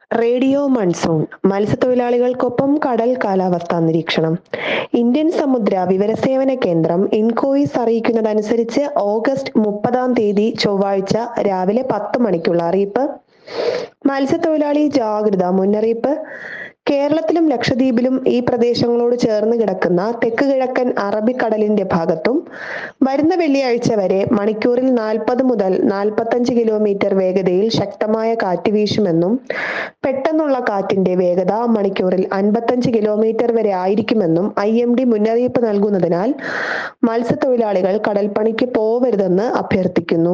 radio monsoon മത്സ്യത്തൊഴിലാളികൾക്കൊപ്പം കടൽ കാലാവസ്ഥാ നിരീക്ഷണം ഇന്ത്യൻ സമുദ്ര വിവരസേവന കേന്ദ്രം ഇൻകോയിസ് അറിയിക്കുന്നതനുസരിച്ച് ഓഗസ്റ്റ് മുപ്പതാം തീയതി ചൊവ്വാഴ്ച രാവിലെ പത്ത് മണിക്കുള്ള അറിയിപ്പ് മത്സ്യത്തൊഴിലാളി ജാഗ്രത മുന്നറിയിപ്പ് കേരളത്തിലും ലക്ഷദ്വീപിലും ഈ പ്രദേശങ്ങളോട് ചേർന്ന് കിടക്കുന്ന തെക്ക് കിഴക്കൻ അറബിക്കടലിന്റെ ഭാഗത്തും വരുന്ന വെള്ളിയാഴ്ച വരെ മണിക്കൂറിൽ നാൽപ്പത് മുതൽ നാൽപ്പത്തഞ്ച് കിലോമീറ്റർ വേഗതയിൽ ശക്തമായ കാറ്റ് വീശുമെന്നും പെട്ടെന്നുള്ള കാറ്റിന്റെ വേഗത മണിക്കൂറിൽ അൻപത്തഞ്ച് കിലോമീറ്റർ വരെ ആയിരിക്കുമെന്നും ഐ എം ഡി മുന്നറിയിപ്പ് നൽകുന്നതിനാൽ മത്സ്യത്തൊഴിലാളികൾ കടൽപ്പണിക്ക് പോവരുതെന്ന് അഭ്യർത്ഥിക്കുന്നു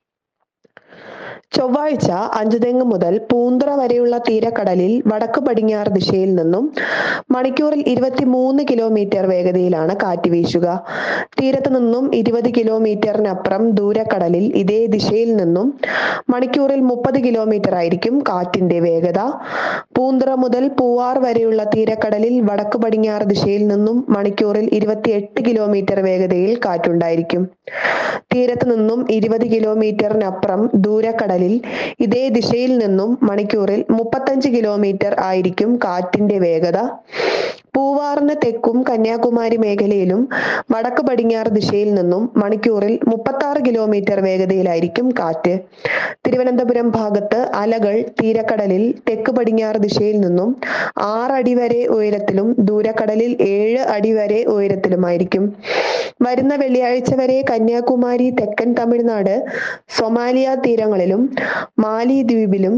ചൊവ്വാഴ്ച അഞ്ചുതെങ്ങ് മുതൽ പൂന്തറ വരെയുള്ള തീരക്കടലിൽ വടക്ക് പടിഞ്ഞാറ് ദിശയിൽ നിന്നും മണിക്കൂറിൽ ഇരുപത്തിമൂന്ന് കിലോമീറ്റർ വേഗതയിലാണ് കാറ്റ് വീശുക തീരത്ത് നിന്നും ഇരുപത് കിലോമീറ്ററിനപ്പുറം ദൂരക്കടലിൽ ഇതേ ദിശയിൽ നിന്നും മണിക്കൂറിൽ മുപ്പത് കിലോമീറ്റർ ആയിരിക്കും കാറ്റിന്റെ വേഗത പൂന്തറ മുതൽ പൂവാർ വരെയുള്ള തീരക്കടലിൽ വടക്ക് പടിഞ്ഞാറ് ദിശയിൽ നിന്നും മണിക്കൂറിൽ ഇരുപത്തിയെട്ട് കിലോമീറ്റർ വേഗതയിൽ കാറ്റുണ്ടായിരിക്കും തീരത്ത് നിന്നും ഇരുപത് കിലോമീറ്ററിനപ്പുറം ദൂരക്കടലിൽ ഇതേ ദിശയിൽ നിന്നും മണിക്കൂറിൽ മുപ്പത്തഞ്ച് കിലോമീറ്റർ ആയിരിക്കും കാറ്റിന്റെ വേഗത പൂവാറിന് തെക്കും കന്യാകുമാരി മേഖലയിലും വടക്ക് പടിഞ്ഞാറ് ദിശയിൽ നിന്നും മണിക്കൂറിൽ മുപ്പത്തി ആറ് കിലോമീറ്റർ വേഗതയിലായിരിക്കും കാറ്റ് തിരുവനന്തപുരം ഭാഗത്ത് അലകൾ തീരക്കടലിൽ തെക്ക് പടിഞ്ഞാറ് ദിശയിൽ നിന്നും ആറടി വരെ ഉയരത്തിലും ദൂരക്കടലിൽ ഏഴ് അടി വരെ ഉയരത്തിലുമായിരിക്കും വരുന്ന വെള്ളിയാഴ്ച വരെ കന്യാകുമാരി തെക്കൻ തമിഴ്നാട് സൊമാലിയ തീരങ്ങളിലും മാലി ദ്വീപിലും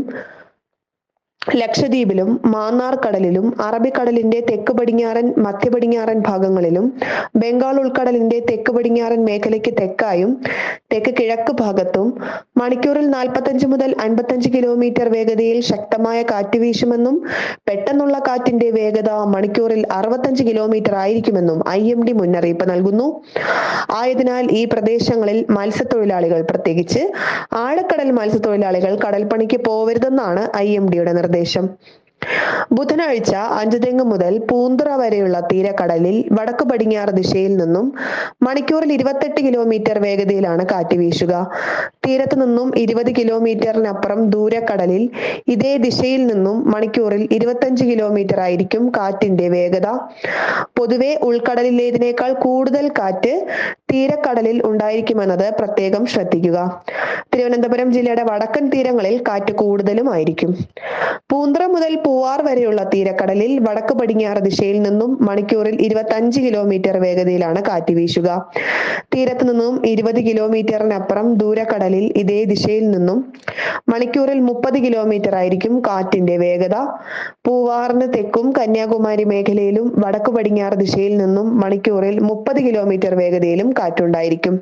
ലക്ഷദ്വീപിലും മാന്നാർ കടലിലും അറബിക്കടലിന്റെ തെക്ക് പടിഞ്ഞാറൻ മധ്യ പടിഞ്ഞാറൻ ഭാഗങ്ങളിലും ബംഗാൾ ഉൾക്കടലിന്റെ തെക്ക് പടിഞ്ഞാറൻ മേഖലയ്ക്ക് തെക്കായും തെക്ക് കിഴക്ക് ഭാഗത്തും മണിക്കൂറിൽ നാൽപ്പത്തഞ്ച് മുതൽ അൻപത്തഞ്ച് കിലോമീറ്റർ വേഗതയിൽ ശക്തമായ കാറ്റ് വീശുമെന്നും പെട്ടെന്നുള്ള കാറ്റിന്റെ വേഗത മണിക്കൂറിൽ അറുപത്തഞ്ച് കിലോമീറ്റർ ആയിരിക്കുമെന്നും ഐ എം ഡി മുന്നറിയിപ്പ് നൽകുന്നു ആയതിനാൽ ഈ പ്രദേശങ്ങളിൽ മത്സ്യത്തൊഴിലാളികൾ പ്രത്യേകിച്ച് ആഴക്കടൽ മത്സ്യത്തൊഴിലാളികൾ കടൽപ്പണിക്ക് പോവരുതെന്നാണ് ഐ എം ഡിയുടെ നിർദ്ദേശം ബുധനാഴ്ച അഞ്ചുതെങ്ങ് മുതൽ പൂന്തറ വരെയുള്ള തീരക്കടലിൽ വടക്ക് പടിഞ്ഞാറ് ദിശയിൽ നിന്നും മണിക്കൂറിൽ ഇരുപത്തെട്ട് കിലോമീറ്റർ വേഗതയിലാണ് കാറ്റ് വീശുക തീരത്ത് നിന്നും ഇരുപത് കിലോമീറ്ററിനപ്പുറം ദൂരക്കടലിൽ ഇതേ ദിശയിൽ നിന്നും മണിക്കൂറിൽ ഇരുപത്തഞ്ച് കിലോമീറ്റർ ആയിരിക്കും കാറ്റിന്റെ വേഗത പൊതുവെ ഉൾക്കടലിലേതിനേക്കാൾ കൂടുതൽ കാറ്റ് തീരക്കടലിൽ ഉണ്ടായിരിക്കുമെന്നത് പ്രത്യേകം ശ്രദ്ധിക്കുക തിരുവനന്തപുരം ജില്ലയുടെ വടക്കൻ തീരങ്ങളിൽ കാറ്റ് കൂടുതലും ആയിരിക്കും പൂന്തറ മുതൽ പൂവാർ വരെയുള്ള തീരക്കടലിൽ വടക്ക് പടിഞ്ഞാറ് ദിശയിൽ നിന്നും മണിക്കൂറിൽ ഇരുപത്തഞ്ച് കിലോമീറ്റർ വേഗതയിലാണ് കാറ്റ് വീശുക തീരത്ത് നിന്നും ഇരുപത് കിലോമീറ്ററിനപ്പുറം ദൂരക്കടലിൽ ഇതേ ദിശയിൽ നിന്നും മണിക്കൂറിൽ മുപ്പത് കിലോമീറ്റർ ആയിരിക്കും കാറ്റിന്റെ വേഗത പൂവാറിന് തെക്കും കന്യാകുമാരി മേഖലയിലും വടക്ക് പടിഞ്ഞാറ് ദിശയിൽ നിന്നും മണിക്കൂറിൽ മുപ്പത് കിലോമീറ്റർ വേഗതയിലും കാറ്റുണ്ടായിരിക്കും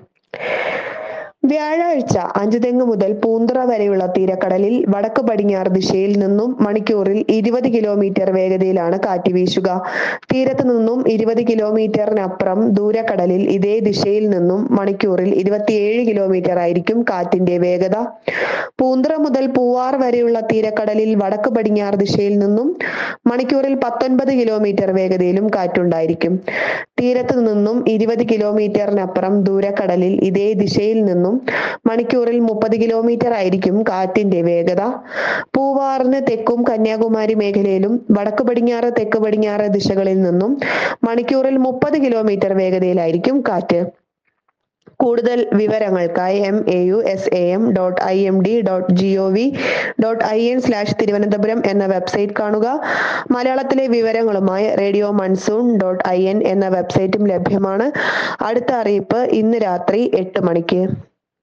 വ്യാഴാഴ്ച അഞ്ചുതെങ്ങ് മുതൽ പൂന്തറ വരെയുള്ള തീരക്കടലിൽ വടക്ക് പടിഞ്ഞാറ് ദിശയിൽ നിന്നും മണിക്കൂറിൽ ഇരുപത് കിലോമീറ്റർ വേഗതയിലാണ് കാറ്റ് വീശുക തീരത്ത് നിന്നും ഇരുപത് കിലോമീറ്ററിനപ്പുറം ദൂരക്കടലിൽ ഇതേ ദിശയിൽ നിന്നും മണിക്കൂറിൽ ഇരുപത്തിയേഴ് കിലോമീറ്റർ ആയിരിക്കും കാറ്റിന്റെ വേഗത പൂന്തറ മുതൽ പൂവാർ വരെയുള്ള തീരക്കടലിൽ വടക്ക് പടിഞ്ഞാറ് ദിശയിൽ നിന്നും മണിക്കൂറിൽ പത്തൊൻപത് കിലോമീറ്റർ വേഗതയിലും കാറ്റുണ്ടായിരിക്കും തീരത്ത് നിന്നും ഇരുപത് കിലോമീറ്ററിനപ്പുറം ദൂരക്കടലിൽ ഇതേ ദിശയിൽ നിന്നും മണിക്കൂറിൽ മുപ്പത് കിലോമീറ്റർ ആയിരിക്കും കാറ്റിന്റെ വേഗത പൂവാറിന് തെക്കും കന്യാകുമാരി മേഖലയിലും വടക്ക് പടിഞ്ഞാറ് തെക്ക് പടിഞ്ഞാറ് ദിശകളിൽ നിന്നും മണിക്കൂറിൽ മുപ്പത് കിലോമീറ്റർ വേഗതയിലായിരിക്കും കാറ്റ് കൂടുതൽ വിവരങ്ങൾക്കായി M A U S A M dot I M D dot G O V dot I N slash Thiruvananthapuram എന്ന വെബ്സൈറ്റ് കാണുക മലയാളത്തിലെ വിവരങ്ങളുമായി radio monsoon dot I N എന്ന വെബ്സൈറ്റും ലഭ്യമാണ് അടുത്ത അറിയിപ്പ് ഇന്ന് രാത്രി എട്ട് മണിക്ക്